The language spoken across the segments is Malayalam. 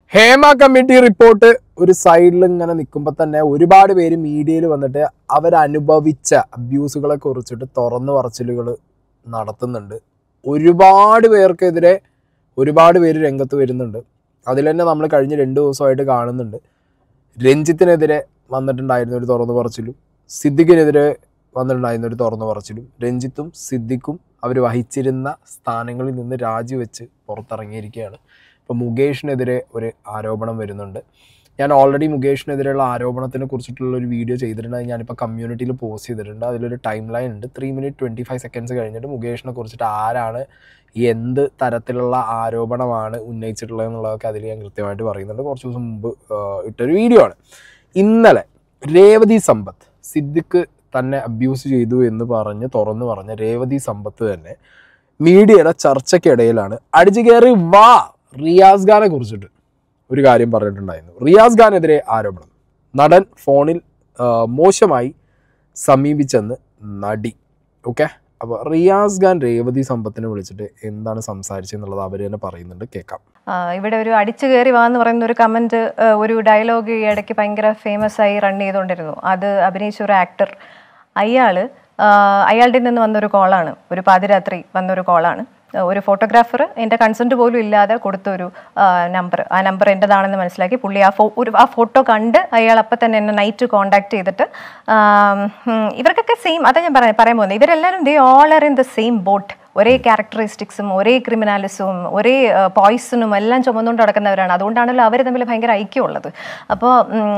ഹേമ കമ്മിറ്റി റിപ്പോർട്ട് ഒരു സൈഡിൽ ഇങ്ങനെ നിൽക്കുമ്പോൾ തന്നെ ഒരുപാട് പേര് മീഡിയയിൽ വന്നിട്ട് അവരനുഭവിച്ച അബ്യൂസുകളെ കുറിച്ചിട്ട് തുറന്നു പറച്ചിലുകൾ നടത്തുന്നുണ്ട് ഒരുപാട് പേർക്കെതിരെ ഒരുപാട് പേര് രംഗത്ത് വരുന്നുണ്ട് അതിൽ തന്നെ നമ്മൾ കഴിഞ്ഞ രണ്ട് ദിവസമായിട്ട് കാണുന്നുണ്ട് രഞ്ജിത്തിനെതിരെ വന്നിട്ടുണ്ടായിരുന്ന ഒരു തുറന്നു പറച്ചിലും സിദ്ദിഖിനെതിരെ വന്നിട്ടുണ്ടായിരുന്ന ഒരു തുറന്നു പറച്ചിലും രഞ്ജിത്തും സിദ്ദിഖും അവർ വഹിച്ചിരുന്ന സ്ഥാനങ്ങളിൽ നിന്ന് രാജിവെച്ച് പുറത്തിറങ്ങിയിരിക്കുകയാണ് ഇപ്പോൾ മുകേഷിനെതിരെ ഒരു ആരോപണം വരുന്നുണ്ട് ഞാൻ ഓൾറെഡി മുകേഷിനെതിരെയുള്ള ആരോപണത്തിനെ കുറിച്ചിട്ടുള്ള ഒരു വീഡിയോ ചെയ്തിട്ടുണ്ട് അത് ഞാനിപ്പോൾ കമ്മ്യൂണിറ്റിയിൽ പോസ്റ്റ് ചെയ്തിട്ടുണ്ട് അതിലൊരു ടൈം ലൈൻ ഉണ്ട് three minute twenty five seconds കഴിഞ്ഞിട്ട് മുകേഷിനെ കുറിച്ചിട്ട് ആരാണ് എന്ത് തരത്തിലുള്ള ആരോപണമാണ് ഉന്നയിച്ചിട്ടുള്ളത് എന്നുള്ളതൊക്കെ അതിൽ ഞാൻ കൃത്യമായിട്ട് പറയുന്നുണ്ട് കുറച്ച് ദിവസം മുമ്പ് ആഹ് ഇട്ടൊരു വീഡിയോ ആണ് ഇന്നലെ രേവതി സമ്പത്ത് സിദ്ദിഖ് തന്നെ അബ്യൂസ് ചെയ്തു എന്ന് പറഞ്ഞ് തുറന്നു പറഞ്ഞ രേവതി സമ്പത്ത് തന്നെ മീഡിയയുടെ ചർച്ചയ്ക്കിടയിലാണ് അടിച്ചു കയറി വാ റിയാസ് ഖാനെ കുറിച്ചിട്ട് ഒരു കാര്യം പറഞ്ഞിട്ടുണ്ടായിരുന്നു റിയാസ് ഖാനെതിരെ ആരോപണം നടൻ ഫോണിൽ ആ, മോശമായി സമീപിച്ചെന്ന് നടി ഓക്കെ അപ്പോൾ റിയാസ് ഖാൻ രേവതി സമ്പത്തിനെ വിളിച്ചിട്ട് എന്താണ് സംസാരിച്ചെന്നുള്ളത് അവർ തന്നെ പറയുന്നുണ്ട് കേൾക്കാം ആ, ഇവിടെ ഒരു അടിച്ചു കയറി വാ എന്ന് പറയുന്ന ഒരു കമന്റ് ഒരു ഡയലോഗ് ഈ ഇടയ്ക്ക് ഭയങ്കര ഫേമസ് ആയി റൺ ചെയ്തുകൊണ്ടിരുന്നു അത് അഭിനയിച്ച ഒരു ആക്ടർ അയാള് ആ, അയാളുടെ നിന്ന് വന്നൊരു കോളാണ് ഒരു പാതിരാത്രി വന്നൊരു കോളാണ് ഒരു ഫോട്ടോഗ്രാഫർ എൻ്റെ കൺസെൻറ്റ് പോലും ഇല്ലാതെ കൊടുത്തൊരു നമ്പർ ആ നമ്പർ എൻ്റെതാണെന്ന് മനസ്സിലാക്കി പുള്ളി ആ ഫോ ഒരു ആ ഫോട്ടോ കണ്ട് അയാൾ അപ്പം തന്നെ എന്നെ നൈറ്റ് കോണ്ടാക്ട് ചെയ്തിട്ട് ആം, ഉം, ഇവർക്കൊക്കെ സെയിം അതാ ഞാൻ പറയാൻ പറയാൻ പോകുന്നത് ഇവരെല്ലാവരും they all are in the same boat ഒരേ ക്യാരക്ടറിസ്റ്റിക്സും ഒരേ ക്രിമിനാലിസവും ഒരേ പോയ്സണും എല്ലാം ചുമന്നുകൊണ്ട് നടക്കുന്നവരാണ് അതുകൊണ്ടാണല്ലോ അവർ തമ്മിൽ ഭയങ്കര ഐക്യമുള്ളത് അപ്പോൾ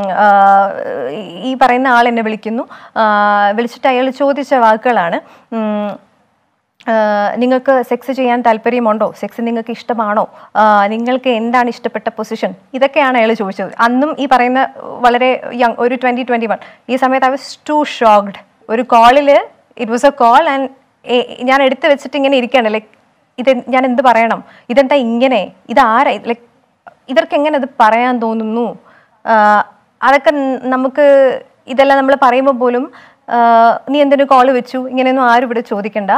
ഈ പറയുന്ന ആൾ എന്നെ വിളിക്കുന്നു ആ, വിളിച്ചിട്ട് അയാൾ ചോദിച്ച വാക്കുകളാണ് ഉം, ആ, നിങ്ങൾക്ക് സെക്സ് ചെയ്യാൻ താല്പര്യമുണ്ടോ സെക്സ് നിങ്ങൾക്ക് ഇഷ്ടമാണോ ആ, നിങ്ങൾക്ക് എന്താണ് ഇഷ്ടപ്പെട്ട പൊസിഷൻ ഇതൊക്കെയാണ് അയാൾ ചോദിച്ചത് അന്നും ഈ പറയുന്ന വളരെ യങ് ഒരു ട്വൻറ്റി ട്വൻറ്റി വൺ ഈ സമയത്ത് ഐ വാസ് ടു ഷോക്ഡ് ഒരു കോളിൽ it was a call and ഞാൻ എടുത്ത് വെച്ചിട്ട് ഇങ്ങനെ ഇരിക്കുകയാണ് ലൈക്ക് ഇത് ഞാൻ എന്ത് പറയണം ഇതെന്താ ഇങ്ങനെ ഇതാരാ ലൈക്ക് ഇവർക്ക് എങ്ങനെ ഇത് പറയാൻ തോന്നുന്നു ആ, അതൊക്കെ ന- നമുക്ക് ഇതെല്ലാം നമ്മൾ പറയുമ്പോൾ പോലും ആ, നീ എന്തിനു കോള് വെച്ചു ഇങ്ങനെയൊന്നും ആരും ഇവിടെ ചോദിക്കണ്ട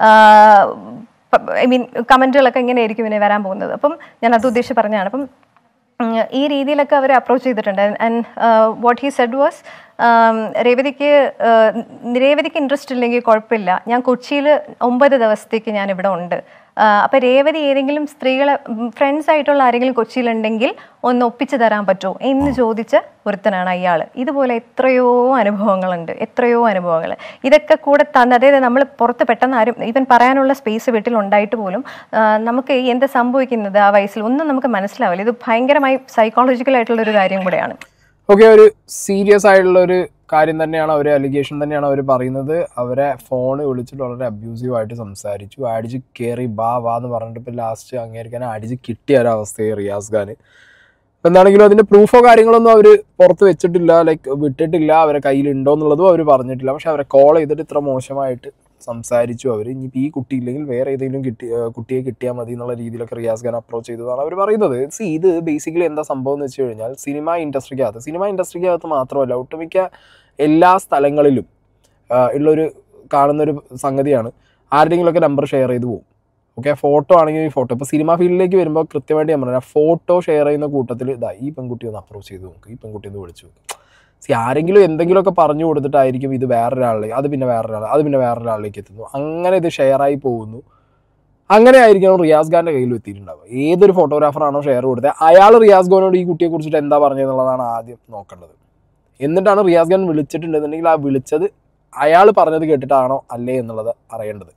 ഐ മീൻ കമൻറ്റുകളൊക്കെ ഇങ്ങനെ ആയിരിക്കും ഇനി വരാൻ പോകുന്നത് അപ്പം ഞാൻ അത് ഉദ്ദേശിച്ച് പറഞ്ഞതാണ് അപ്പം ഉം, ഈ രീതിയിലൊക്കെ അവർ അപ്രോച്ച് ചെയ്തിട്ടുണ്ട് and what he said was രേവതിക്ക് uh, രേവതിക്ക് ഇൻട്രസ്റ്റ് ഇല്ലെങ്കിൽ കുഴപ്പമില്ല ഞാൻ കൊച്ചിയിൽ ഒമ്പത് ദിവസത്തേക്ക് ഞാൻ ഇവിടെ ഉണ്ട് uh, അപ്പോൾ രേവതി ഏതെങ്കിലും സ്ത്രീകളെ ഫ്രണ്ട്സ് ആയിട്ടുള്ള ആരെങ്കിലും കൊച്ചിയിലുണ്ടെങ്കിൽ ഒന്ന് ഒപ്പിച്ചു തരാൻ പറ്റുമോ എന്ന് ചോദിച്ച ഒരുത്തനാണ് അയാൾ ഇതുപോലെ എത്രയോ അനുഭവങ്ങളുണ്ട് എത്രയോ അനുഭവങ്ങൾ ഇതൊക്കെ കൂടെ തന്ന് അതായത് നമ്മൾ പുറത്ത് പെട്ടെന്ന് ആരും ഈവൻ പറയാനുള്ള സ്പേസ് വീട്ടിൽ ഉണ്ടായിട്ട് പോലും ആ, നമുക്ക് എന്ത് സംഭവിക്കുന്നത് ആ വയസ്സിൽ ഒന്നും നമുക്ക് മനസ്സിലാവില്ല ഇത് ഭയങ്കരമായി സൈക്കോളജിക്കൽ ആയിട്ടുള്ള ഒരു കാര്യം കൂടെയാണ് ഓക്കെ ഒരു സീരിയസ് ആയിട്ടുള്ള ഒരു കാര്യം തന്നെയാണ് അവർ അലിഗേഷൻ തന്നെയാണ് അവർ പറയുന്നത് അവരെ ഫോൺ വിളിച്ചിട്ട് വളരെ അബ്യൂസീവ് ആയിട്ട് സംസാരിച്ചു അടിച്ച് കയറി ബാ വാ എന്ന് പറഞ്ഞിട്ട് ഇപ്പോൾ ലാസ്റ്റ് അങ്ങേരിക്കാൻ അടിച്ച് കിട്ടിയ ഒരവസ്ഥയെ റിയാസ് ഖാൻ ഇപ്പം എന്താണെങ്കിലും അതിൻ്റെ പ്രൂഫോ കാര്യങ്ങളൊന്നും അവർ പുറത്ത് വെച്ചിട്ടില്ല ലൈക്ക് വിട്ടിട്ടില്ല അവരെ കയ്യിലുണ്ടോ എന്നുള്ളതും അവർ പറഞ്ഞിട്ടില്ല പക്ഷെ അവരെ കോൾ ചെയ്തിട്ട് ഇത്ര മോശമായിട്ട് സംസാരിച്ചു അവർ ഇനിയിപ്പോൾ ഈ കുട്ടി ഇല്ലെങ്കിൽ വേറെ ഏതെങ്കിലും കിട്ടി ഏഹ് കുട്ടിയെ കിട്ടിയാൽ മതി എന്നുള്ള രീതിയിലൊക്കെ റിയാസ് ഖാൻ അപ്രോച്ച് ചെയ്തതാണ് അവർ പറയുന്നത് സി ഇത് ബേസിക്കലി എന്താ സംഭവം എന്ന് വെച്ച് കഴിഞ്ഞാൽ സിനിമ ഇൻഡസ്ട്രിക്കകത്ത് സിനിമ ഇൻഡസ്ട്രിക്കകത്ത് മാത്രമല്ല ഒട്ടുമിക്ക എല്ലാ സ്ഥലങ്ങളിലും ആഹ് ഉള്ളൊരു കാണുന്നൊരു സംഗതിയാണ് ആരുടെയെങ്കിലുമൊക്കെ നമ്പർ ഷെയർ ചെയ്ത് പോകും ഓക്കെ ഫോട്ടോ ആണെങ്കിൽ ഈ ഫോട്ടോ ഇപ്പോൾ സിനിമ ഫീൽഡിലേക്ക് വരുമ്പോൾ കൃത്യമായിട്ട് ഞാൻ പറഞ്ഞാൽ ഫോട്ടോ ഷെയർ ചെയ്യുന്ന കൂട്ടത്തിൽ ഇതാ ഈ പെൺകുട്ടി ഒന്ന് അപ്രോച്ച് ചെയ്ത് നോക്ക് ഈ പെൺകുട്ടി ഒന്ന് വിളിച്ചു സി ആരെങ്കിലും എന്തെങ്കിലുമൊക്കെ പറഞ്ഞു കൊടുത്തിട്ടായിരിക്കും ഇത് വേറൊരാളിലേക്ക് അത് പിന്നെ വേറൊരാൾ അത് പിന്നെ വേറൊരാളിലേക്ക് എത്തുന്നു അങ്ങനെ ഇത് ഷെയർ ആയി പോകുന്നു അങ്ങനെ ആയിരിക്കണം റിയാസ് ഖാൻ്റെ കയ്യിൽ എത്തിയിട്ടുണ്ടാവുക ഏതൊരു ഫോട്ടോഗ്രാഫറാണോ ഷെയർ കൊടുത്തത് അയാൾ റിയാസ് ഖാനോട് ഈ കുട്ടിയെ കുറിച്ചിട്ട് എന്താ പറഞ്ഞതെന്നുള്ളതാണ് ആദ്യം നോക്കേണ്ടത് എന്നിട്ടാണ് റിയാസ് ഖാൻ വിളിച്ചിട്ടുണ്ടെന്നുണ്ടെങ്കിൽ ആ വിളിച്ചത് അയാൾ പറഞ്ഞത് കേട്ടിട്ടാണോ അല്ലേ എന്നുള്ളത് അറിയേണ്ടത്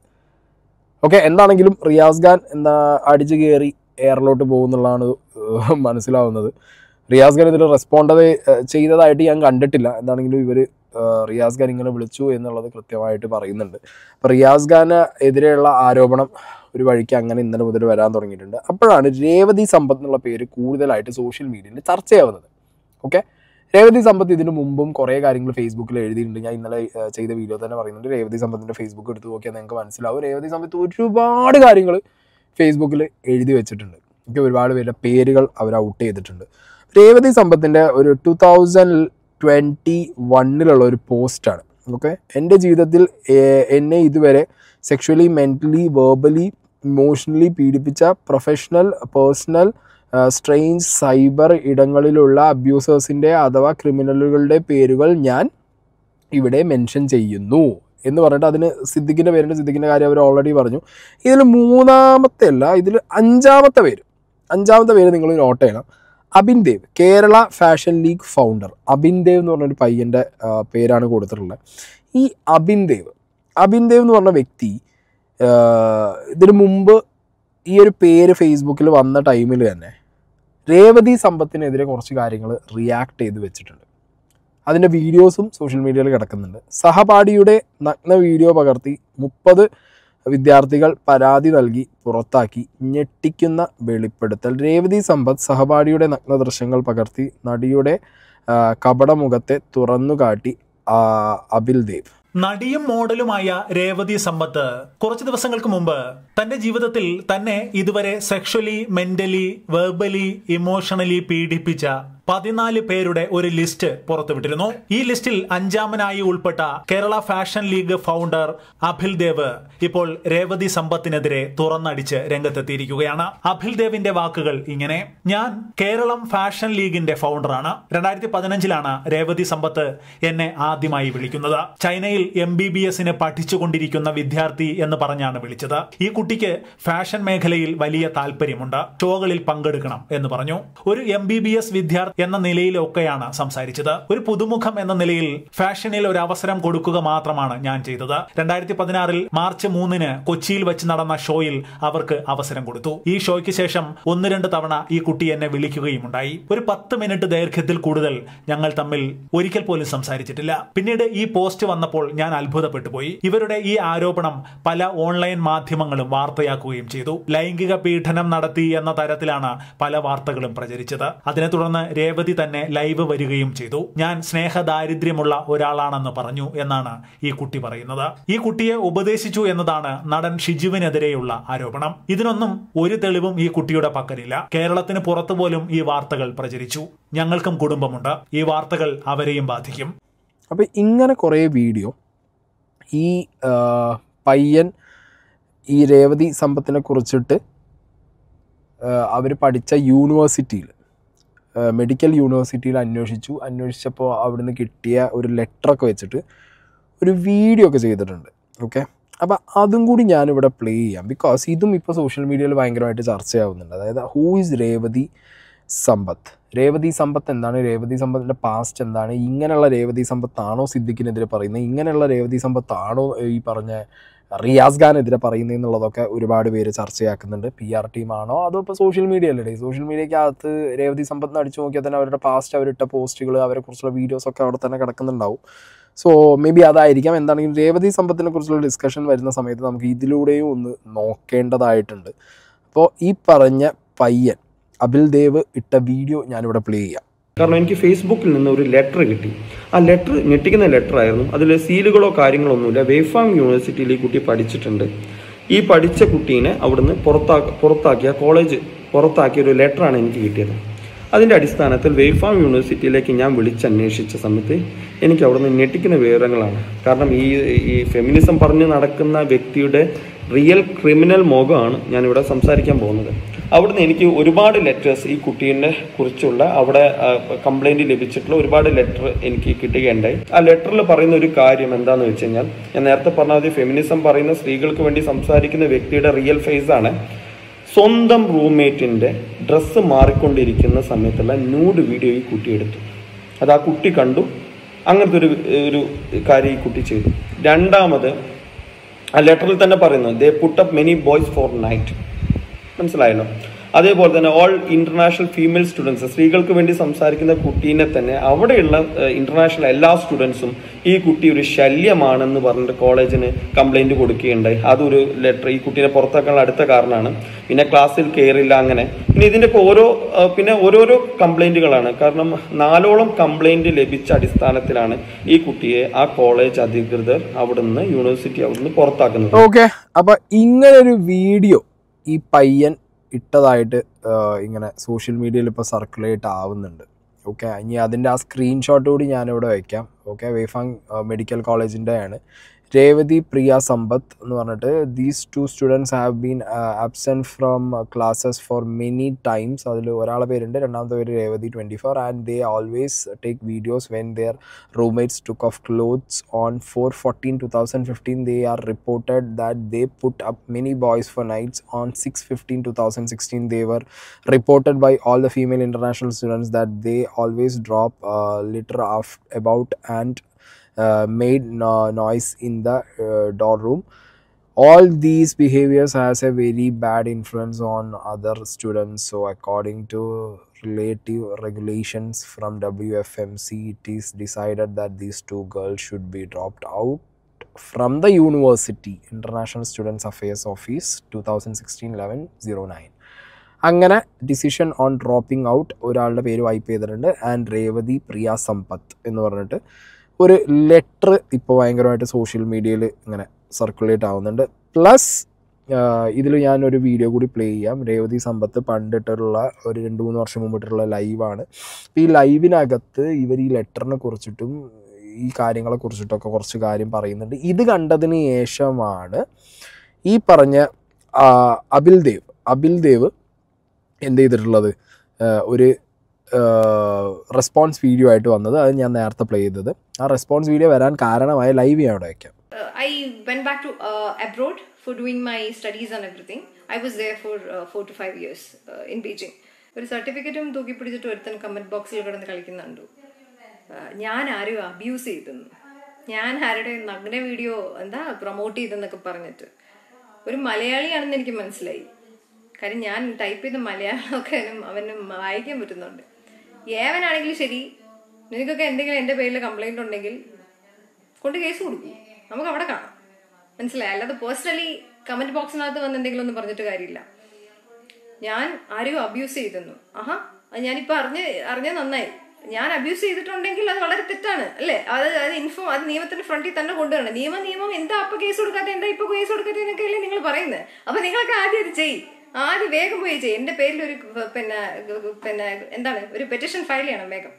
ഓക്കെ എന്താണെങ്കിലും റിയാസ് ഖാൻ എന്താ അടിച്ചു കയറി എയറിലോട്ട് പോകുന്നുള്ളതാണ് ഏഹ് മനസ്സിലാവുന്നത് റിയാസ് ഖാൻ ഇതിൽ റെസ്പോണ്ട് ചെയ്തതായിട്ട് ഞാൻ കണ്ടിട്ടില്ല എന്താണെങ്കിലും ഇവർ റിയാസ് ഖാൻ ഇങ്ങനെ വിളിച്ചു എന്നുള്ളത് കൃത്യമായിട്ട് പറയുന്നുണ്ട് അപ്പോൾ റിയാസ് ഖാന് എതിരെയുള്ള ആരോപണം ഒരു വഴിക്ക് അങ്ങനെ ഇന്നലെ മുതൽ വരാൻ തുടങ്ങിയിട്ടുണ്ട് അപ്പോഴാണ് രേവതി സമ്പത്ത് എന്നുള്ള പേര് കൂടുതലായിട്ട് സോഷ്യൽ മീഡിയയിൽ ചർച്ചയാവുന്നത് ഓക്കെ രേവതി സമ്പത്ത് ഇതിനു മുമ്പും കുറേ കാര്യങ്ങൾ ഫേസ്ബുക്കിൽ എഴുതിയിട്ടുണ്ട് ഞാൻ ഇന്നലെ ഏഹ്, ചെയ്ത വീഡിയോ തന്നെ പറയുന്നുണ്ട് രേവതി സമ്പത്തിൻ്റെ ഫേസ്ബുക്ക് എടുത്ത് നോക്കിയാൽ നിങ്ങൾക്ക് മനസ്സിലാവും രേവതി സമ്പത്ത് ഒരുപാട് കാര്യങ്ങൾ ഫേസ്ബുക്കിൽ എഴുതി വെച്ചിട്ടുണ്ട് എനിക്ക് ഒരുപാട് പേരുടെ പേരുകൾ അവർ ഔട്ട് ചെയ്തിട്ടുണ്ട് രേവതി സമ്പത്തിൻ്റെ ഒരു ടു തൗസൻഡ് ട്വൻറ്റി വണ്ണിലുള്ള ഒരു പോസ്റ്റാണ് ഓക്കെ എൻ്റെ ജീവിതത്തിൽ ഏഹ്, എന്നെ ഇതുവരെ സെക്ഷലി മെൻ്റലി വേർബലി ഇമോഷണലി പീഡിപ്പിച്ച പ്രൊഫഷണൽ പേഴ്സണൽ സ്ട്രെയിഞ്ച് സൈബർ ഇടങ്ങളിലുള്ള അബ്യൂസേഴ്സിൻ്റെ അഥവാ ക്രിമിനലുകളുടെ പേരുകൾ ഞാൻ ഇവിടെ മെൻഷൻ ചെയ്യുന്നു എന്ന് പറഞ്ഞിട്ട് അതിന് സിദ്ദിഖിൻ്റെ പേരുണ്ട് സിദ്ദിഖിൻ്റെ കാര്യം അവർ ഓൾറെഡി പറഞ്ഞു ഇതിൽ മൂന്നാമത്തെ അല്ല ഇതിൽ അഞ്ചാമത്തെ പേര് അഞ്ചാമത്തെ പേര് നിങ്ങൾ നോട്ട് ചെയ്യണം Abin Dev Kerala fashion league founder Abin Dev എന്ന് പറഞ്ഞൊരു പയ്യൻ്റെ ആ, പേരാണ് കൊടുത്തിട്ടുള്ളത് ഈ അബിൻ ദേവ് അബിൻ ദേവ് എന്ന് പറഞ്ഞ വ്യക്തി ആ, ഇതിനു മുമ്പ് ഈ ഒരു പേര് ഫേസ്ബുക്കിൽ വന്ന ടൈമിൽ തന്നെ രേവതി സമ്പത്തിനെതിരെ കുറച്ച് കാര്യങ്ങൾ റിയാക്ട് ചെയ്ത് വെച്ചിട്ടുണ്ട് അതിൻ്റെ വീഡിയോസും സോഷ്യൽ മീഡിയയിൽ കിടക്കുന്നുണ്ട് സഹപാഠിയുടെ നഗ്ന വീഡിയോ പകർത്തി മുപ്പത് വിദ്യാർത്ഥികൾ പരാതി നൽകി പുറത്താക്കി ഞെട്ടിക്കുന്ന വെളിപ്പെടുത്തൽ രേവതി സമ്പത്ത് സഹപാഠിയുടെ നഗ്ന ദൃശ്യങ്ങൾ പകർത്തി നടിയുടെ ആ, കപടമുഖത്തെ തുറന്നുകാട്ടി ആ, അബിൽ ദേവ് നടിയും മോഡലുമായ രേവതി സമ്പത്ത് കുറച്ച് ദിവസങ്ങൾക്ക് മുമ്പ് തന്റെ ജീവിതത്തിൽ തന്നെ ഇതുവരെ സെക്ഷലി മെന്റലി വെർബലി ഇമോഷണലി പീഡിപ്പിച്ച പതിനാല് പേരുടെ ഒരു ലിസ്റ്റ് പുറത്തുവിട്ടിരുന്നു ഈ ലിസ്റ്റിൽ അഞ്ചാമനായി ഉൾപ്പെട്ട Kerala fashion league founder Abhil Dev ഇപ്പോൾ രേവതി സമ്പത്തിനെതിരെ തുറന്നടിച്ച് രംഗത്തെത്തിയിരിക്കുകയാണ് അഭിൽ ദേവിന്റെ വാക്കുകൾ ഇങ്ങനെ ഞാൻ കേരളം ഫാഷൻ ലീഗിന്റെ ഫൗണ്ടറാണ് രണ്ടായിരത്തി പതിനഞ്ചിലാണ് രേവതി സമ്പത്ത് എന്നെ ആദ്യമായി വിളിക്കുന്നത് ചൈനയിൽ എം ബി ബി എസിന് പഠിച്ചുകൊണ്ടിരിക്കുന്ന വിദ്യാർത്ഥി എന്ന് പറഞ്ഞാണ് വിളിച്ചത് ഈ കുട്ടിക്ക് ഫാഷൻ മേഖലയിൽ വലിയ താല്പര്യമുണ്ട് ഷോകളിൽ പങ്കെടുക്കണം എന്ന് പറഞ്ഞു ഒരു എം ബി ബി എസ് വിദ്യാർത്ഥി എന്ന നിലയിലൊക്കെയാണ് സംസാരിച്ചത് ഒരു പുതുമുഖം എന്ന നിലയിൽ ഫാഷനിൽ ഒരു അവസരം കൊടുക്കുക മാത്രമാണ് ഞാൻ ചെയ്തത് രണ്ടായിരത്തി പതിനാറിൽ മാർച്ച് മൂന്നിന് കൊച്ചിയിൽ വെച്ച് നടന്ന ഷോയിൽ അവർക്ക് അവസരം കൊടുത്തു ഈ ഷോയ്ക്ക് ശേഷം ഒന്ന് രണ്ട് തവണ ഈ കുട്ടി എന്നെ വിളിക്കുകയും ഉണ്ടായി ഒരു പത്ത് മിനിറ്റ് ദൈർഘ്യത്തിൽ കൂടുതൽ ഞങ്ങൾ തമ്മിൽ ഒരിക്കൽ പോലും സംസാരിച്ചിട്ടില്ല പിന്നീട് ഈ പോസ്റ്റ് വന്നപ്പോൾ ഞാൻ അത്ഭുതപ്പെട്ടു പോയി ഇവരുടെ ഈ ആരോപണം പല ഓൺലൈൻ മാധ്യമങ്ങളും വാർത്തയാക്കുകയും ചെയ്തു ലൈംഗിക പീഡനം നടത്തി എന്ന തരത്തിലാണ് പല വാർത്തകളും പ്രചരിച്ചത് അതിനെ തുടർന്ന് രേവതി തന്നെ ലൈവ് വരികയും ചെയ്തു ഞാൻ സ്നേഹദാരിദ്ര്യമുള്ള ഒരാളാണെന്ന് പറഞ്ഞു എന്നാണ് ഈ കുട്ടി പറയുന്നത് ഈ കുട്ടിയെ ഉപദേശിച്ചു എന്നതാണ് നടൻ ഷിജുവിനെതിരെയുള്ള ആരോപണം ഇതിനൊന്നും ഒരു തെളിവും ഈ കുട്ടിയുടെ പക്കലില്ല കേരളത്തിന് പുറത്തു പോലും ഈ വാർത്തകൾ പ്രചരിച്ചു ഞങ്ങൾക്കും കുടുംബമുണ്ട് ഈ വാർത്തകൾ അവരെയും ബാധിക്കും അപ്പോൾ ഇങ്ങനെ കുറേ വീഡിയോ ഈ ആ, പയ്യൻ ഈ രേവതി സമ്പത്തിനെ കുറിച്ചിട്ട് അവർ പഠിച്ച യൂണിവേഴ്സിറ്റിയിൽ മെഡിക്കൽ യൂണിവേഴ്സിറ്റിയിൽ അന്വേഷിച്ചു അന്വേഷിച്ചപ്പോൾ അവിടുന്ന് കിട്ടിയ ഒരു ലെറ്ററൊക്കെ വെച്ചിട്ട് ഒരു വീഡിയോ ഒക്കെ ചെയ്തിട്ടുണ്ട് ഓക്കെ അപ്പോൾ അതും കൂടി ഞാനിവിടെ പ്ലേ ചെയ്യാം ബിക്കോസ് ഇതും ഇപ്പോൾ സോഷ്യൽ മീഡിയയിൽ ഭയങ്കരമായിട്ട് ചർച്ചയാവുന്നുണ്ട് അതായത് ഹൂ ഈസ് രേവതി സമ്പത്ത് രേവതി സമ്പത്ത് എന്താണ് രേവതി സമ്പത്തിൻ്റെ പാസ്റ്റ് എന്താണ് ഇങ്ങനെയുള്ള രേവതി സമ്പത്താണോ സിദ്ദിഖിനെതിരെ പറയുന്നത് ഇങ്ങനെയുള്ള രേവതി സമ്പത്താണോ ഈ പറഞ്ഞ റിയാസ് ഖാനെതിരെ പറയുന്നത് എന്നുള്ളതൊക്കെ ഒരുപാട് പേര് ചർച്ചയാക്കുന്നുണ്ട് പി ആർ ടീമാണോ അതോ ഇപ്പോൾ സോഷ്യൽ മീഡിയയിലല്ലേ സോഷ്യൽ മീഡിയക്കകത്ത് രേവതി സമ്പത്ത് അടിച്ചു നോക്കിയാൽ തന്നെ അവരുടെ പാസ്റ്റ് അവരിട്ട പോസ്റ്റുകൾ അവരെ കുറിച്ചുള്ള വീഡിയോസ് ഒക്കെ അവിടെ തന്നെ കിടക്കുന്നുണ്ടാവും സോ മേ ബി അതായിരിക്കാം എന്താണെങ്കിലും രേവതി സമ്പത്തിനെ കുറിച്ചുള്ള ഡിസ്കഷൻ വരുന്ന സമയത്ത് നമുക്ക് ഇതിലൂടെയും ഒന്ന് നോക്കേണ്ടതായിട്ടുണ്ട് അപ്പോൾ ഈ പറഞ്ഞ പയ്യൻ അബിൽ ദേവ് ഇട്ട വീഡിയോ ഞാനിവിടെ പ്ലേ ചെയ്യാം കാരണം എനിക്ക് ഫേസ്ബുക്കിൽ നിന്ന് ഒരു ലെറ്റർ കിട്ടി ആ ലെറ്റർ ഞെട്ടിക്കുന്ന ലെറ്റർ ആയിരുന്നു അതിൽ സീലുകളോ കാര്യങ്ങളോ ഒന്നുമില്ല വേഫാം യൂണിവേഴ്സിറ്റിയിൽ ഈ കുട്ടി പഠിച്ചിട്ടുണ്ട് ഈ പഠിച്ച കുട്ടീനെ അവിടുന്ന് പുറത്താ പുറത്താക്കിയ കോളേജ് പുറത്താക്കിയ ഒരു ലെറ്ററാണ് എനിക്ക് കിട്ടിയത് അതിൻ്റെ അടിസ്ഥാനത്തിൽ വേഫാം യൂണിവേഴ്സിറ്റിയിലേക്ക് ഞാൻ വിളിച്ചന്വേഷിച്ച സമയത്ത് എനിക്ക് അവിടുന്ന് ഞെട്ടിക്കുന്ന വിവരങ്ങളാണ് കാരണം ഈ ഈ ഫെമിനിസം പറഞ്ഞ് നടക്കുന്ന വ്യക്തിയുടെ റിയൽ ക്രിമിനൽ മുഖമാണ് ഞാനിവിടെ സംസാരിക്കാൻ പോകുന്നത് അവിടുന്ന് എനിക്ക് ഒരുപാട് ലെറ്റേഴ്സ് ഈ കുട്ടീനെ കുറിച്ചുള്ള അവിടെ കംപ്ലൈൻറ്റ് ലഭിച്ചിട്ടുള്ള ഒരുപാട് ലെറ്റർ എനിക്ക് കിട്ടുകയുണ്ടായി ആ ലെറ്ററിൽ പറയുന്ന ഒരു കാര്യം എന്താണെന്ന് വെച്ച് കഴിഞ്ഞാൽ ഞാൻ നേരത്തെ പറഞ്ഞ മതി ഫെമിനിസം പറയുന്ന സ്ത്രീകൾക്ക് വേണ്ടി സംസാരിക്കുന്ന വ്യക്തിയുടെ റിയൽ ഫേസ് ആണ് സ്വന്തം റൂംമേറ്റിൻ്റെ ഡ്രസ്സ് മാറിക്കൊണ്ടിരിക്കുന്ന സമയത്തുള്ള ന്യൂഡ് വീഡിയോ ഈ കുട്ടി എടുത്തു അത് ആ കുട്ടി കണ്ടു അങ്ങനത്തെ ഒരു ഒരു കാര്യം ഈ കുട്ടി ചെയ്തു രണ്ടാമത് ആ ലെറ്ററിൽ തന്നെ പറയുന്നു they put up many boys for night മനസ്സിലായല്ലോ അതേപോലെ തന്നെ ഓൾ ഇന്റർനാഷണൽ ഫീമെയിൽ സ്റ്റുഡൻസ് സ്ത്രീകൾക്ക് വേണ്ടി സംസാരിക്കുന്ന കുട്ടീനെ തന്നെ അവിടെയുള്ള ഇന്റർനാഷണൽ എല്ലാ സ്റ്റുഡൻസും ഈ കുട്ടി ഒരു ശല്യമാണെന്ന് പറഞ്ഞിട്ട് കോളേജിന് കംപ്ലൈന്റ് കൊടുക്കുകയുണ്ടായി അതൊരു ലെറ്റർ ഈ കുട്ടീനെ പുറത്താക്കാനുള്ള അടുത്ത കാരണമാണ് പിന്നെ ക്ലാസ്സിൽ കയറില്ല അങ്ങനെ പിന്നെ ഇതിന്റെ ഒക്കെ ഓരോ ആ, പിന്നെ ഓരോരോ കംപ്ലൈന്റുകളാണ് കാരണം നാലോളം കംപ്ലൈന്റ് ലഭിച്ച അടിസ്ഥാനത്തിലാണ് ഈ കുട്ടിയെ ആ കോളേജ് അധികൃതർ അവിടുന്ന് യൂണിവേഴ്സിറ്റി അവിടുന്ന് പുറത്താക്കുന്നത് ഓക്കെ അപ്പോൾ ഇങ്ങനൊരു വീഡിയോ ഈ പയ്യൻ ഇട്ടതായിട്ട് ആ, ഇങ്ങനെ സോഷ്യൽ മീഡിയയിൽ ഇപ്പോൾ സർക്കുലേറ്റ് ആവുന്നുണ്ട് ഓക്കെ ഇനി അതിൻ്റെ ആ സ്ക്രീൻഷോട്ട് കൂടി ഞാനിവിടെ വയ്ക്കാം ഓക്കെ വേഫാങ് മെഡിക്കൽ കോളേജിൻ്റെ ആണ് രേവതി പ്രിയ സമ്പത്ത് എന്ന് പറഞ്ഞിട്ട് these two students have been absent from classes for many times അതിൽ ഒരാളെ പേരുണ്ട് രണ്ടാമത്തെ പേര് Revathi twenty four and they always take videos when their roommates took off clothes on four fourteen two thousand fifteen they are reported that they put up many boys for nights on six fifteen two thousand sixteen they were reported by all the female international students that they always drop uh, litter of about and uh, made no- noise in the uh, door room all these behaviors has a very bad influence on other students so according to relative regulations from wfmc it is decided that these two girls should be dropped out from the university international students affairs office 2016-11-09 അങ്ങനെ ഡിസിഷൻ ഓൺ ഡ്രോപ്പിംഗ് ഔട്ട് ഒരാളുടെ പേര് വൈപ്പ് ചെയ്തിട്ടുണ്ട് ആൻഡ് രേവതി പ്രിയ സമ്പത്ത് എന്ന് പറഞ്ഞിട്ട് ഒരു ലെറ്റർ ഇപ്പോൾ ഭയങ്കരമായിട്ട് സോഷ്യൽ മീഡിയയിൽ ഇങ്ങനെ സർക്കുലേറ്റ് ആവുന്നുണ്ട് പ്ലസ് ഇതിൽ ഞാനൊരു വീഡിയോ കൂടി പ്ലേ ചെയ്യാം രേവതി സമ്പത്ത് പണ്ടിട്ടുള്ള ഒരു രണ്ട് മൂന്ന് വർഷം മുമ്പിട്ടുള്ള ലൈവാണ് ഈ ലൈവിനകത്ത് ഇവർ ഈ ലെറ്ററിനെ കുറിച്ചിട്ടും ഈ കാര്യങ്ങളെ കുറിച്ചിട്ടൊക്കെ കുറച്ച് കാര്യം പറയുന്നുണ്ട് ഇത് കണ്ടതിന് ശേഷമാണ് ഈ പറഞ്ഞ ആ, അബിൽ ദേവ് അബിൽ ദേവ് എന്ത് ചെയ്തിട്ടുള്ളത് ആഹ് ഒരു റെസ്പോൺസ് വീഡിയോ ആയിട്ട് വന്നത് അത് ഞാൻ നേരത്തെ പ്ലേ ചെയ്തത് ആ റെസ്പോൺസ് വീഡിയോ വരാൻ കാരണമായ ലൈവ് ഞാൻ അവിടെ വയ്ക്കാം uh, I went back to uh, abroad for doing my studies and everything. I was there for uh, four to five years uh, in Beijing. ഒരു സർട്ടിഫിക്കറ്റും തൂക്കി പിടിച്ചിട്ട് ഒരുത്തൻ കമന്റ് ബോക്സിൽ കിടന്ന് കളിക്കുന്നുണ്ടു Uh, ഞാൻ ആരും അബ്യൂസ് ചെയ്തെന്ന് ഞാൻ ആരുടെ നഗ്ന വീഡിയോ എന്താ പ്രൊമോട്ട് ചെയ്തെന്നൊക്കെ പറഞ്ഞിട്ട് ഒരു മലയാളിയാണെന്ന് എനിക്ക് മനസ്സിലായി കാര്യം ഞാൻ ടൈപ്പ് ചെയ്ത മലയാളമൊക്കെ അവനും അവനും വായിക്കാൻ പറ്റുന്നുണ്ട് ഏവനാണെങ്കിലും ശരി നിനക്കൊക്കെ എന്തെങ്കിലും എൻ്റെ പേരിൽ കംപ്ലൈന്റ് ഉണ്ടെങ്കിൽ കൊണ്ട് കേസ് കൊടുക്കും നമുക്ക് അവിടെ കാണാം മനസ്സിലായി അല്ലാതെ പേഴ്സണലി കമന്റ് ബോക്സിനകത്ത് വന്ന് എന്തെങ്കിലും ഒന്നും പറഞ്ഞിട്ട് കാര്യമില്ല ഞാൻ ആരും അബ്യൂസ് ചെയ്തെന്നു ആഹാ അത് ഞാനിപ്പോ അറിഞ്ഞ് അറിഞ്ഞ നന്നായി ഞാൻ അബ്യൂസ് ചെയ്തിട്ടുണ്ടെങ്കിൽ അത് വളരെ തെറ്റാണ് അല്ലേ അത് അത് ഇൻഫോ അത് നിയമത്തിന്റെ ഫ്രണ്ടിൽ തന്നെ കൊണ്ടുവരണം നിയമം നിയമം എന്താ അപ്പൊ കേസ് കൊടുക്കാത്ത എന്താ ഇപ്പൊ കേസ് കൊടുക്കാത്ത എന്നൊക്കെ അല്ലേ നിങ്ങൾ പറയുന്നത് അപ്പൊ നിങ്ങളൊക്കെ ആദ്യം അത് ചെയ്യ് ആദ്യം വേഗം പോയി ചെയ്യ് എന്റെ പേരിൽ ഒരു പിന്നെ പിന്നെ എന്താണ് ഒരു പെറ്റീഷൻ ഫയൽ ചെയ്യണം വേഗം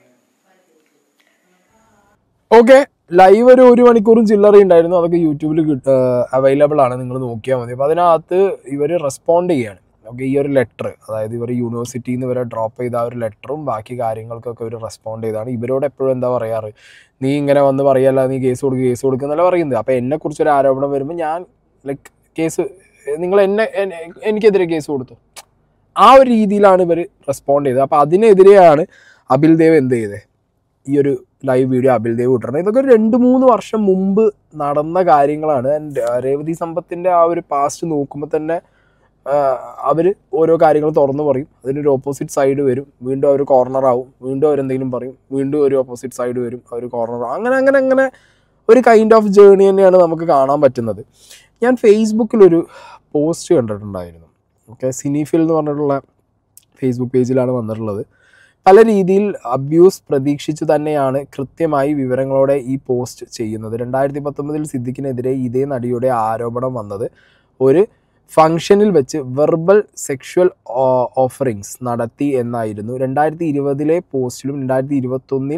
ഓക്കെ ലൈവ് ഒരു ഒരു മണിക്കൂറും ചില്ലറ ഉണ്ടായിരുന്നു അതൊക്കെ യൂട്യൂബിൽ അവൈലബിൾ ആണ് നിങ്ങൾ നോക്കിയാൽ മതി അപ്പോൾ അതിനകത്ത് ഇവർ റെസ്പോണ്ട് ചെയ്യാണ് ഓക്കെ ഈ ഒരു ലെറ്റർ അതായത് ഇവർ യൂണിവേഴ്സിറ്റിയിൽ നിന്ന് ഇവരെ ഡ്രോപ്പ് ചെയ്ത ആ ഒരു ലെറ്ററും ബാക്കി കാര്യങ്ങൾക്കൊക്കെ ഇവർ റെസ്പോണ്ട് ചെയ്താണ് ഇവരോട് എപ്പോഴും എന്താ പറയാറ് നീ ഇങ്ങനെ വന്ന് പറയല്ല നീ കേസ് കൊടുക്കുക കേസ് കൊടുക്കുക എന്നല്ല പറയുന്നത് അപ്പോൾ എന്നെക്കുറിച്ചൊരു ആരോപണം വരുമ്പോൾ ഞാൻ ലൈക്ക് കേസ് നിങ്ങൾ എന്നെ എന്നെ- എനിക്കെതിരെ കേസ് കൊടുത്തു ആ ഒരു രീതിയിലാണ് ഇവർ റെസ്പോണ്ട് ചെയ്തത് അപ്പോൾ അതിനെതിരെയാണ് അബിൽ ദേവ് എന്ത് ചെയ്തത് ഈ ഒരു ലൈവ് വീഡിയോ അബിൽ ദേവ് ഇട്ടിരുന്നത് ഇതൊക്കെ ഒരു രണ്ട് മൂന്ന് വർഷം മുമ്പ് നടന്ന കാര്യങ്ങളാണ് ആൻഡ് രേവതി സമ്പത്തിൻ്റെ ആ ഒരു പാസ്റ്റ് നോക്കുമ്പോൾ തന്നെ അവർ ഓരോ കാര്യങ്ങൾ തുറന്നു പറയും അതിനൊരു ഓപ്പോസിറ്റ് സൈഡ് വരും വീണ്ടും അവർ കോർണർ ആവും വീണ്ടും അവരെന്തെങ്കിലും പറയും വീണ്ടും ഒരു ഓപ്പോസിറ്റ് സൈഡ് വരും അവർ കോർണർ ആവും അങ്ങനെ അങ്ങനെ അങ്ങനെ ഒരു കൈൻഡ് ഓഫ് ജേണി തന്നെയാണ് നമുക്ക് കാണാൻ പറ്റുന്നത് ഞാൻ ഫേസ്ബുക്കിലൊരു പോസ്റ്റ് കണ്ടിട്ടുണ്ടായിരുന്നു ഓക്കെ സിനിഫിൽ എന്ന് പറഞ്ഞിട്ടുള്ള ഫേസ്ബുക്ക് പേജിലാണ് വന്നിട്ടുള്ളത് പല രീതിയിൽ അബ്യൂസ് പ്രതീക്ഷിച്ച് തന്നെയാണ് കൃത്യമായി വിവരങ്ങളോടെ ഈ പോസ്റ്റ് ചെയ്യുന്നത് രണ്ടായിരത്തി പത്തൊമ്പതിൽ സിദ്ദിഖിനെതിരെ ഇതേ നടിയുടെ ആരോപണം വന്നത് ഒരു ഫംഗ്ഷനിൽ വെച്ച് വെർബൽ സെക്ഷുവൽ ഓഫറിങ്സ് നടത്തി എന്നായിരുന്നു രണ്ടായിരത്തി ഇരുപതിലെ പോസ്റ്റിലും രണ്ടായിരത്തി ഇരുപത്തൊന്നിൽ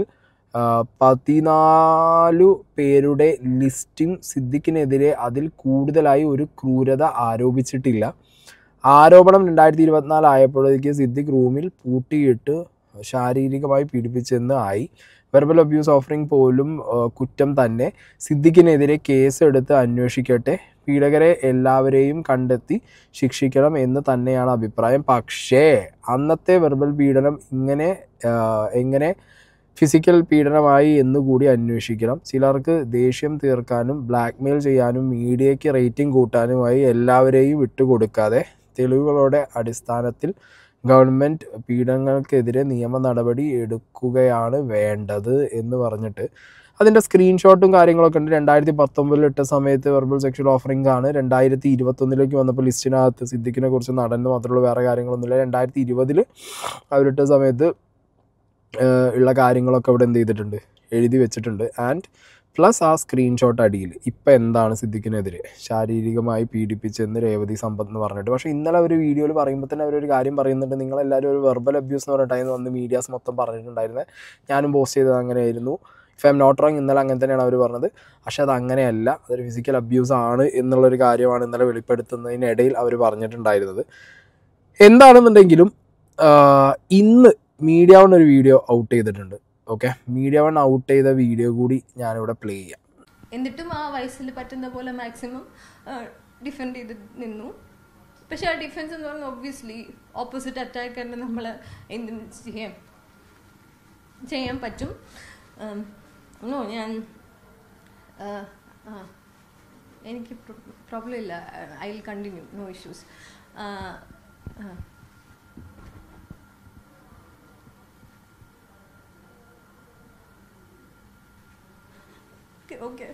പതിനാലു പേരുടെ ലിസ്റ്റും സിദ്ദിഖിനെതിരെ അതിൽ കൂടുതലായി ഒരു ക്രൂരത ആരോപിച്ചിട്ടില്ല ആരോപണം രണ്ടായിരത്തി ഇരുപത്തിനാല് ആയപ്പോഴേക്ക് സിദ്ദിഖ് റൂമിൽ പൂട്ടിയിട്ട് ശാരീരികമായി പീഡിപ്പിച്ചെന്ന് ആയി വെർബൽ അബ്യൂസ് ഓഫറിംഗ് പോലും ആ, കുറ്റം തന്നെ സിദ്ദിഖിനെതിരെ കേസ് എടുത്ത് അന്വേഷിക്കട്ടെ പീഡകരെ എല്ലാവരെയും കണ്ടെത്തി ശിക്ഷിക്കണം എന്ന് തന്നെയാണ് അഭിപ്രായം പക്ഷേ അന്നത്തെ വെർബൽ പീഡനം ഇങ്ങനെ ആ, എങ്ങനെ ഫിസിക്കൽ പീഡനമായി എന്നുകൂടി അന്വേഷിക്കണം ചിലർക്ക് ദേഷ്യം തീർക്കാനും ബ്ലാക്ക്മെയിൽ ചെയ്യാനും മീഡിയയ്ക്ക് റേറ്റിംഗ് കൂട്ടാനുമായി എല്ലാവരെയും വിട്ടുകൊടുക്കാതെ തെളിവുകളുടെ അടിസ്ഥാനത്തിൽ ഗവൺമെൻറ് പീഡനങ്ങൾക്കെതിരെ നിയമ നടപടി എടുക്കുകയാണ് വേണ്ടത് എന്ന് പറഞ്ഞിട്ട് അതിൻ്റെ സ്ക്രീൻഷോട്ടും കാര്യങ്ങളൊക്കെ ഉണ്ട് രണ്ടായിരത്തി പത്തൊമ്പതിൽ ഇട്ട സമയത്ത് വെർബൽ സെക്ഷൽ ഓഫറിംഗ് ആണ് രണ്ടായിരത്തി ഇരുപത്തൊന്നിലേക്ക് വന്നപ്പോൾ ലിസ്റ്റിനകത്ത് സിദ്ദിഖിനെ കുറിച്ച് നടന്ന് മാത്രമുള്ള വേറെ കാര്യങ്ങളൊന്നുമില്ല രണ്ടായിരത്തി ഇരുപതിൽ അവരിട്ട സമയത്ത് ഏഹ് ഉള്ള കാര്യങ്ങളൊക്കെ ഇവിടെ എന്ത് ചെയ്തിട്ടുണ്ട് എഴുതി വെച്ചിട്ടുണ്ട് ആൻഡ് പ്ലസ് ആ സ്ക്രീൻഷോട്ട് അടിയിൽ ഇപ്പം എന്താണ് സിദ്ദിഖിനെതിരെ ശാരീരികമായി പീഡിപ്പിച്ചെന്ന് രേവതി സമ്പത്ത് എന്ന് പറഞ്ഞിട്ട് പക്ഷേ ഇന്നലെ ഒരു വീഡിയോയിൽ പറയുമ്പോൾ തന്നെ അവരൊരു കാര്യം പറയുന്നുണ്ട് നിങ്ങളെല്ലാവരും ഒരു വെർബൽ അബ്യൂസ് എന്ന് പറഞ്ഞിട്ടായിരുന്നു അന്ന് മീഡിയാസ് മൊത്തം പറഞ്ഞിട്ടുണ്ടായിരുന്നത് ഞാനും പോസ്റ്റ് ചെയ്തത് അങ്ങനെയായിരുന്നു if I'm not wrong ഇന്നലെ അങ്ങനെ തന്നെയാണ് അവർ പറഞ്ഞത് പക്ഷെ അത് അങ്ങനെയല്ല അതൊരു ഫിസിക്കൽ അബ്യൂസ് ആണ് എന്നുള്ളൊരു കാര്യമാണ് ഇന്നലെ വെളിപ്പെടുത്തുന്നതിനിടയിൽ അവർ പറഞ്ഞിട്ടുണ്ടായിരുന്നത് എന്താണെന്നുണ്ടെങ്കിലും ആഹ്, ഇന്ന് മീഡിയ വൺ ഒരു വീഡിയോ ഔട്ട് ചെയ്തിട്ടുണ്ട് ഓക്കെ മീഡിയ വൺ ഔട്ട് ചെയ്ത വീഡിയോ കൂടി ഞാനിവിടെ പ്ലേ ചെയ്യാം എന്നിട്ടും ആ വയസ്സിൽ പറ്റുന്ന പോലെ മാക്സിമം ഡിഫെൻഡ് ചെയ്ത് നിന്നു പക്ഷെ ആ ഡിഫെൻസ് എന്ന് പറഞ്ഞാൽ ഒബ്വിയസ്ലി ഓപ്പോസിറ്റ് അറ്റാക്ക് തന്നെ നമ്മൾ എന്തും ചെയ്യാൻ ചെയ്യാൻ പറ്റും നോ ഞാൻ ആ, ആ, എനിക്ക് പ്രോബ്ലം ഇല്ല I will continue no issues okay okay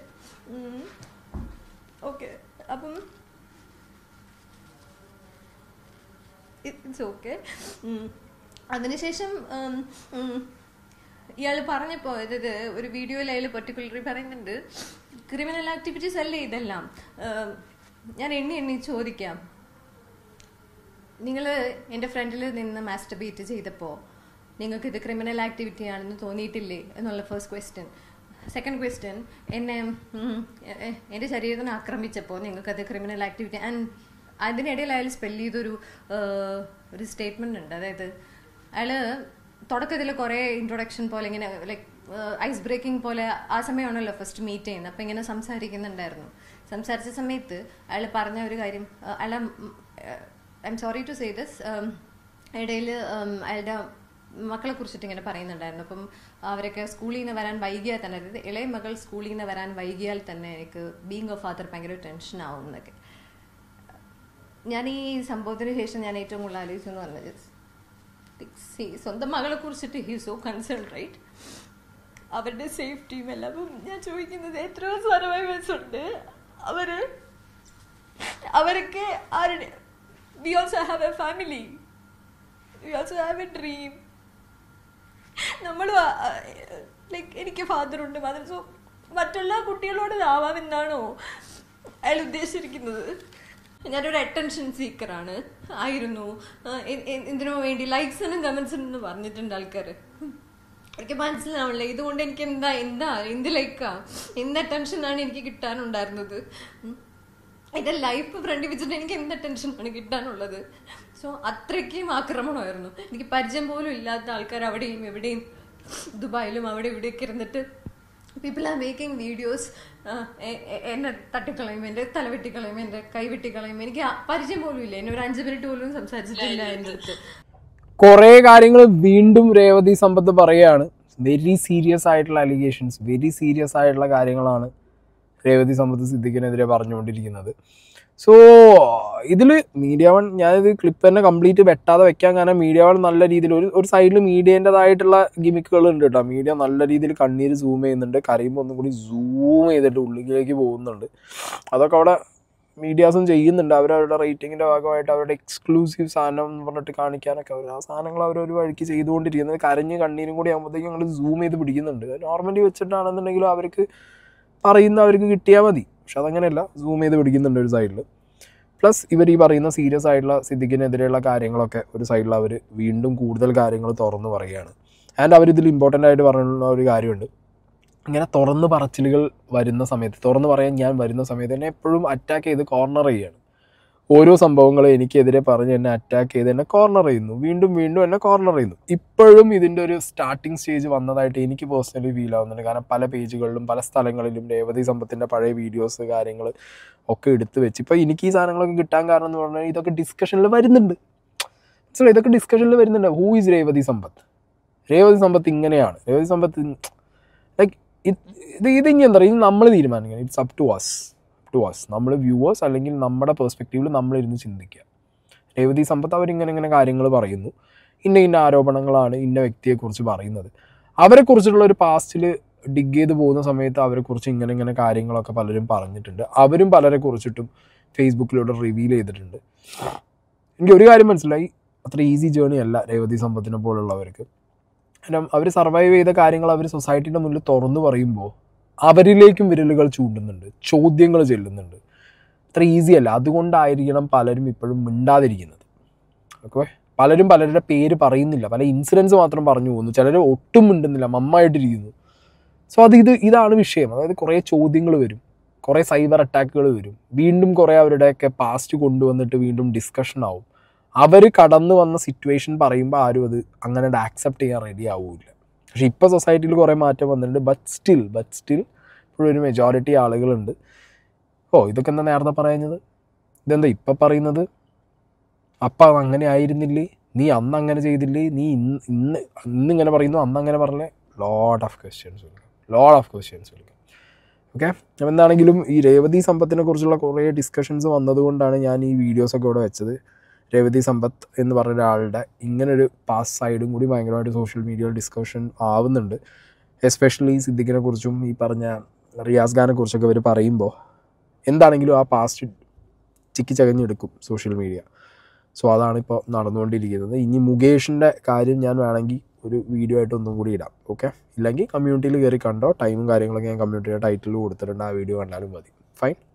okay അപ്പം ഇറ്റ്സ് ഓക്കെ അതിനുശേഷം ഇയാൾ പറഞ്ഞപ്പോൾ ഇത് ഒരു വീഡിയോയിൽ അയാൾ പെർട്ടിക്കുലറി പറയുന്നുണ്ട് ക്രിമിനൽ ആക്ടിവിറ്റീസ് അല്ലേ ഇതെല്ലാം ഉം, ഞാൻ എണ്ണി എണ്ണി ചോദിക്കാം നിങ്ങൾ എൻ്റെ ഫ്രണ്ടിൽ നിന്ന് മാസ്റ്റർബേറ്റ് ചെയ്തപ്പോൾ നിങ്ങൾക്ക് ഇത് ക്രിമിനൽ ആക്ടിവിറ്റി ആണെന്ന് തോന്നിയിട്ടില്ലേ എന്നുള്ള ഫസ്റ്റ് ക്വസ്റ്റ്യൻ സെക്കൻഡ് ക്വസ്റ്റ്യൻ എന്നെ ഉം, എ- എ- എൻ്റെ ശരീരത്തിനെ ആക്രമിച്ചപ്പോൾ നിങ്ങൾക്കത് ക്രിമിനൽ ആക്ടിവിറ്റി ആൻഡ് അതിനിടയിൽ അയാൾ സ്പെൽ ചെയ്തൊരു ഏഹ്, ഒരു സ്റ്റേറ്റ്മെൻ്റ് ഉണ്ട് അതായത് അയാൾ തുടക്കത്തിൽ കുറേ ഇൻട്രൊഡക്ഷൻ പോലെ ഇങ്ങനെ ലൈക്ക് ഐസ് ബ്രേക്കിംഗ് പോലെ ആ സമയമാണല്ലോ ഫസ്റ്റ് മീറ്റ് ചെയ്യുന്നത് അപ്പം ഇങ്ങനെ സംസാരിക്കുന്നുണ്ടായിരുന്നു സംസാരിച്ച സമയത്ത് അയാൾ പറഞ്ഞ ഒരു കാര്യം അയാളെ I'm sorry to say this ഇടയിൽ അയാളുടെ മക്കളെ കുറിച്ചിട്ട് ഇങ്ങനെ പറയുന്നുണ്ടായിരുന്നു അപ്പം അവരൊക്കെ സ്കൂളിൽ നിന്ന് വരാൻ വൈകിയാൽ തന്നെ അതായത് ഇളയ മകൾ സ്കൂളിൽ നിന്ന് വരാൻ വൈകിയാൽ തന്നെ എനിക്ക് ബീങ് എ ഫാദർ ഭയങ്കര ടെൻഷൻ ആവും എന്നൊക്കെ ഞാൻ ഈ സംഭവത്തിന് ശേഷം ഞാൻ ഏറ്റവും കൂടുതൽ ആലോചിച്ചെന്ന് പറഞ്ഞത് സി സ്വന്തം മകളെ കുറിച്ചിട്ട് ഹി സോ കൺസേൺ റൈറ്റ് അവരുടെ സേഫ്റ്റിയും എല്ലാം അപ്പം ഞാൻ ചോദിക്കുന്നത് എത്രയോ സർവൈവേഴ്സ് ഉണ്ട് അവര് അവരൊക്കെ ആരുടെ we also have a family we also have a dream നമ്മൾ ലൈക്ക് എനിക്ക് ഫാദറുണ്ട് മദർ സോ മറ്റുള്ള കുട്ടികളോട് ഇതാവാമെന്നാണോ അയാൾ ഉദ്ദേശിച്ചിരിക്കുന്നത് ഞാനൊരു അറ്റൻഷൻ സീക്കറാണ് ആയിരുന്നു ആ, എ- എ- എന്തിനോ വേണ്ടി ലൈക്സിനും കമൻസിനും എന്ന് പറഞ്ഞിട്ടുണ്ട് ആൾക്കാർ എനിക്ക് മനസ്സിലാവണില്ല ഇതുകൊണ്ട് എനിക്ക് എന്താ എന്താ എന്ത് ലൈക്കാ എന്ത് അറ്റൻഷനാണ് എനിക്ക് കിട്ടാനുണ്ടായിരുന്നത് ഉം. എൻ്റെ ലൈഫ് ഫ്രണ്ടിൽ വെച്ചിട്ട് എനിക്ക് എന്ത് ടെൻഷനാണ് കിട്ടാനുള്ളത് സോ അത്രയ്ക്കും ആക്രമണമായിരുന്നു എനിക്ക് പരിചയം പോലും ഇല്ലാത്ത ആൾക്കാർ അവിടെയും എവിടെയും ദുബായിലും അവിടെ ഇവിടെയൊക്കെ ഇരുന്നിട്ട് പീപ്പിൾ ആർ മേക്കിംഗ് വീഡിയോസ് എന്നെ തട്ടിക്കളയും എൻ്റെ തല വെട്ടിക്കളയും എൻ്റെ കൈ വെട്ടിക്കളയും എനിക്ക് ആ പരിചയം പോലും ഇല്ല എന്നെ ഒരു അഞ്ച് മിനിറ്റ് പോലും സംസാരിച്ചിട്ടില്ല എൻ്റെ അടുത്ത് കുറേ കാര്യങ്ങൾ വീണ്ടും രേവതി സമ്പത്ത് പറയുകയാണ് വെരി സീരിയസ് ആയിട്ടുള്ള അലിഗേഷൻസ് വെരി സീരിയസ് ആയിട്ടുള്ള കാര്യങ്ങളാണ് രേവതി സമ്പത്ത് സിദ്ദിഖിനെതിരെ പറഞ്ഞുകൊണ്ടിരിക്കുന്നത് സോ ഇതിൽ മീഡിയ വൺ ഞാനിത് ക്ലിപ്പ് തന്നെ കംപ്ലീറ്റ് വെട്ടാതെ വെക്കാൻ കാരണം മീഡിയ വൺ നല്ല രീതിയിൽ ഒരു ഒരു സൈഡിൽ മീഡിയേൻ്റെതായിട്ടുള്ള ഗിമിക്കുകൾ ഉണ്ട് കേട്ടോ മീഡിയ നല്ല രീതിയിൽ കണ്ണീര് സൂം ചെയ്യുന്നുണ്ട് കരയുമ്പോൾ ഒന്നും കൂടി സൂം ചെയ്തിട്ട് ഉള്ളിലേക്ക് പോകുന്നുണ്ട് അതൊക്കെ അവിടെ മീഡിയാസും ചെയ്യുന്നുണ്ട് അവരവരുടെ റേറ്റിങ്ങിൻ്റെ ഭാഗമായിട്ട് അവരുടെ എക്സ്ക്ലൂസീവ് സാധനം എന്ന് പറഞ്ഞിട്ട് കാണിക്കാനൊക്കെ അവർ ആ സാധനങ്ങൾ അവർ ഒരു വഴിക്ക് ചെയ്തുകൊണ്ടിരിക്കുന്നത് കരഞ്ഞ് കണ്ണീരും കൂടി ആകുമ്പോഴത്തേക്കും ഞങ്ങൾ സൂം ചെയ്ത് പിടിക്കുന്നുണ്ട് നോർമലി വെച്ചിട്ടാണെന്നുണ്ടെങ്കിലും അവർക്ക് പറയുന്ന അവർക്ക് കിട്ടിയാൽ മതി പക്ഷെ അതങ്ങനെയല്ല സൂം ചെയ്ത് പിടിക്കുന്നുണ്ട് ഒരു സൈഡിൽ പ്ലസ് ഇവർ ഈ പറയുന്ന സീരിയസ് ആയിട്ടുള്ള സിദ്ദിഖിനെതിരെയുള്ള കാര്യങ്ങളൊക്കെ ഒരു സൈഡിൽ അവർ വീണ്ടും കൂടുതൽ കാര്യങ്ങൾ തുറന്ന് പറയുകയാണ് ആൻഡ് അവരിതിൽ ഇമ്പോർട്ടൻ്റ് ആയിട്ട് പറയുന്ന ഒരു കാര്യമുണ്ട് ഇങ്ങനെ തുറന്ന് പറച്ചിലുകൾ വരുന്ന സമയത്ത് തുറന്ന് പറയാൻ ഞാൻ വരുന്ന സമയത്ത് എന്നെ എപ്പോഴും അറ്റാക്ക് ചെയ്ത് കോർണർ ചെയ്യാണ് ഓരോ സംഭവങ്ങളും എനിക്കെതിരെ പറഞ്ഞ് എന്നെ അറ്റാക്ക് ചെയ്ത് എന്നെ കോർണർ ചെയ്യുന്നു വീണ്ടും വീണ്ടും എന്നെ കോർണർ ചെയ്യുന്നു ഇപ്പോഴും ഇതിൻ്റെ ഒരു സ്റ്റാർട്ടിങ് സ്റ്റേജ് വന്നതായിട്ട് എനിക്ക് പേഴ്സണലി ഫീൽ ആവുന്നുണ്ട് കാരണം പല പേജുകളിലും പല സ്ഥലങ്ങളിലും രേവതി സമ്പത്തിൻ്റെ പഴയ വീഡിയോസ് കാര്യങ്ങൾ ഒക്കെ എടുത്ത് വെച്ച് ഇപ്പോൾ എനിക്ക് ഈ സാധനങ്ങളൊക്കെ കിട്ടാൻ കാരണം എന്ന് പറഞ്ഞാൽ ഇതൊക്കെ ഡിസ്കഷനിൽ വരുന്നുണ്ട് മനസ്സിലായി ഇതൊക്കെ ഡിസ്കഷനിൽ വരുന്നുണ്ട് ഹൂ ഈസ് രേവതി സമ്പത്ത് രേവതി സമ്പത്ത് ഇങ്ങനെയാണ് രേവതി സമ്പത്ത് ലൈക്ക് ഇത് ഇത് ഇനി എന്താ പറയുക ഇത് നമ്മൾ തീരുമാനിക്കണം it's up to us to us നമ്മൾ വ്യൂവേഴ്സ് അല്ലെങ്കിൽ നമ്മുടെ പെർസ്പെക്റ്റീവിൽ നമ്മളിരുന്ന് ചിന്തിക്കുക രേവതി സമ്പത്ത് അവരിങ്ങനെ ഇങ്ങനെ കാര്യങ്ങൾ പറയുന്നു ഇന്ന ഇന്ന ആരോപണങ്ങളാണ് ഇന്ന വ്യക്തിയെക്കുറിച്ച് പറയുന്നത് അവരെക്കുറിച്ചിട്ടുള്ള ഒരു പാസ്റ്റിൽ ഡിഗ് ചെയ്ത് പോകുന്ന സമയത്ത് അവരെക്കുറിച്ച് ഇങ്ങനെ ഇങ്ങനെ കാര്യങ്ങളൊക്കെ പലരും പറഞ്ഞിട്ടുണ്ട് അവരും പലരെ കുറിച്ചിട്ടും ഫേസ്ബുക്കിലൂടെ റിവീൽ ചെയ്തിട്ടുണ്ട് എനിക്ക് ഒരു കാര്യം മനസ്സിലായി അത്ര ഈസി ജേണി അല്ല രേവതി സമ്പത്തിനെ പോലുള്ളവർക്ക് കാരണം അവർ സർവൈവ് ചെയ്ത കാര്യങ്ങൾ അവർ സൊസൈറ്റിയുടെ മുന്നിൽ തുറന്നു പറയുമ്പോൾ അവരിലേക്കും വിരലുകൾ ചൂണ്ടുന്നുണ്ട് ചോദ്യങ്ങൾ ചെല്ലുന്നുണ്ട് അത്ര ഈസി അല്ല അതുകൊണ്ടായിരിക്കണം പലരും ഇപ്പോഴും മിണ്ടാതിരിക്കുന്നത് ഓക്കെ പലരും പലരുടെ പേര് പറയുന്നില്ല പല ഇൻസിഡൻസ് മാത്രം പറഞ്ഞു പോകുന്നു ചിലർ ഒട്ടും മിണ്ടുന്നില്ല മമ്മായിട്ടിരിക്കുന്നു സോ അത് ഇത് ഇതാണ് വിഷയം അതായത് കുറേ ചോദ്യങ്ങൾ വരും കുറേ സൈബർ അറ്റാക്കുകൾ വരും വീണ്ടും കുറേ അവരുടെയൊക്കെ പാസ്റ്റ് കൊണ്ടുവന്നിട്ട് വീണ്ടും ഡിസ്കഷൻ ആവും അവർ കടന്നു വന്ന സിറ്റുവേഷൻ പറയുമ്പോൾ ആരും അത് അങ്ങനെ ആക്സെപ്റ്റ് ചെയ്യാൻ റെഡി ആവില്ല പക്ഷെ ഇപ്പോൾ സൊസൈറ്റിയിൽ കുറേ മാറ്റം വന്നിട്ടുണ്ട് ബട്ട് സ്റ്റിൽ ബട്ട് സ്റ്റിൽ ഇപ്പോഴും ഒരു മെജോറിറ്റി ആളുകളുണ്ട് ഓ ഇതൊക്കെ എന്താ നേരത്തെ പറയുന്നത് ഇതെന്താ ഇപ്പം പറയുന്നത് അപ്പം അത് അങ്ങനെ ആയിരുന്നില്ലേ നീ അന്ന് അങ്ങനെ ചെയ്തില്ലേ നീ ഇന്ന് ഇന്ന് ഇന്ന് ഇങ്ങനെ പറയുന്നു അന്ന് അങ്ങനെ പറഞ്ഞേ ലോട്ട് ഓഫ് ക്വസ്റ്റ്യൻസ് വിളിക്കും ലോട്ട് ഓഫ് ക്വസ്റ്റ്യൻസ് വിളിക്കും ഓക്കെ അപ്പോൾ എന്താണെങ്കിലും ഈ രേവതി സമ്പത്തിനെ കുറിച്ചുള്ള കുറേ ഡിസ്കഷൻസ് വന്നതുകൊണ്ടാണ് ഞാൻ ഈ വീഡിയോസൊക്കെ ഇവിടെ വെച്ചത് രേവതി സമ്പത്ത് എന്ന് പറഞ്ഞ ഒരാളുടെ ഇങ്ങനൊരു പാസ് സൈഡും കൂടി ഭയങ്കരമായിട്ട് സോഷ്യൽ മീഡിയയിൽ ഡിസ്കഷൻ ആവുന്നുണ്ട് എസ്പെഷ്യലി സിദ്ദിഖിനെ കുറിച്ചും ഈ പറഞ്ഞ റിയാസ് ഖാനെ കുറിച്ചൊക്കെ ഇവർ പറയുമ്പോൾ എന്താണെങ്കിലും ആ പാസ്റ്റ് ചിക്കി ചകഞ്ഞെടുക്കും സോഷ്യൽ മീഡിയ സോ അതാണ് ഇപ്പോൾ നടന്നുകൊണ്ടിരിക്കുന്നത് ഇനി മുകേഷിൻ്റെ കാര്യം ഞാൻ വേണമെങ്കിൽ ഒരു വീഡിയോ ആയിട്ട് ഒന്നും കൂടി ഇടാം ഓക്കെ ഇല്ലെങ്കിൽ കമ്മ്യൂണിറ്റിയിൽ കയറി കണ്ടോ ടൈമും കാര്യങ്ങളൊക്കെ ഞാൻ കമ്മ്യൂണിറ്റിയുടെ ടൈറ്റിൽ കൊടുത്തിട്ടുണ്ട് ആ വീഡിയോ കണ്ടാലും മതി ഫൈൻ